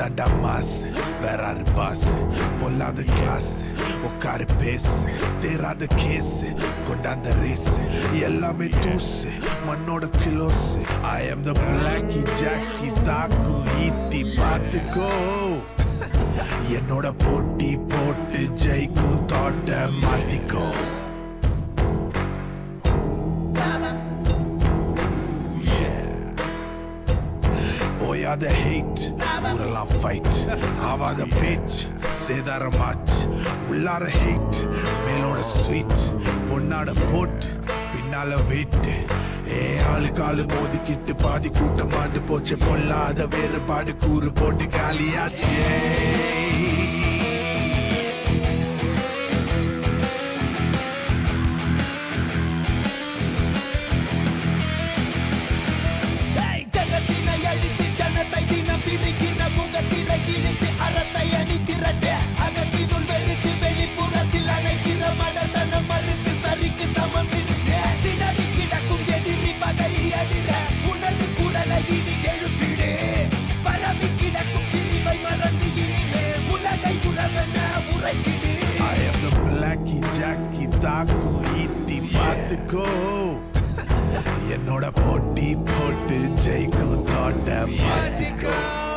தாண்டா மாஸ் வேறாரு பாஸ் பொல்லாத கிளாஸ் உட்காரு பேசு தேராத கேஸ் கொண்டாந்த ரேஸ் எல்லாமே தூசு மண்ணோட close I am the blacky Jackie தாக்கு ஈட்டி பார்த்துக்கோ என்னோட போட்டி போட்டு ஜெயிக்கும் தோட்ட மாத்திக்கோ ஓயாத ஹேட் ஊரெல்லாம் ஃபைட் ஆவாத பேச் சேதார மாச் உள்ளார ஹேட் மேலோட ஸ்வீட் பொன்னாட போட் பின்னால வெயிட் ஏ ஆளு காலு மோதிக்கிட்டு பாதி கூட்டம் ஆண்டு போச்சு பொல்லாத வேறுபாடு கூறு போட்டு காலியாச்சே ஏய், ஜகத்தினை அழித்து ஜனத்தை தினம் பிரிக்கிற முகத்திரை கிழித்து அறத்தை அணி திரட்ட அகத்தினுள் வெளுத்து வெளிப்புறத்தில் அணைக்கிற மனதனம் மறுத்து சரிக்கு சமம் விடுங்க திணறி கிடக்கும் எதிரி பகை அதிர உனது குடலை இனி எழுப்பிடு பரவி கிடக்கும் பிரிவை மறந்து இனிமே உலகை உறவென உரைத்திடு I am the blacky Jackie தாக்கு ஈட்டி பார்த்துக்கோ என்னோட போட்டி போட்டு ஜெயிக்கும் தோட்ட மாத்திக்கோ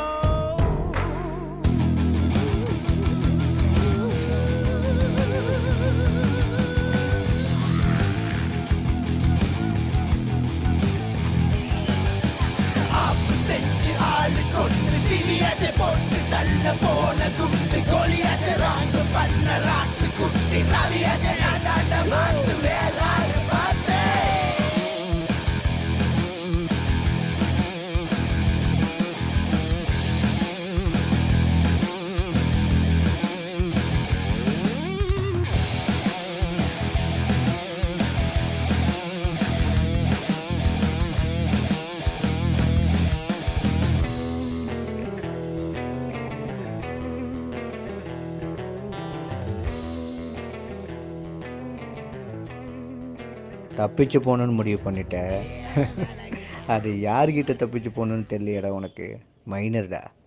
ஆப்பு செஞ்சு ஆளு கொண்டு சிவியாச்ச போட்டு தள்ள போன குண்டு கோழியாச்ச ராங்கு பண்ண ராசு குட்டி ரவியாச்ச நாடாண்ட மாசு வேளாறு மாசே தப்பிச்சு போகணுன்னு முடிவு பண்ணிட்ட அது யார்கிட்ட தப்பிச்சு போகணுன்னு தெரியலையடா உனக்கு மைனர்டா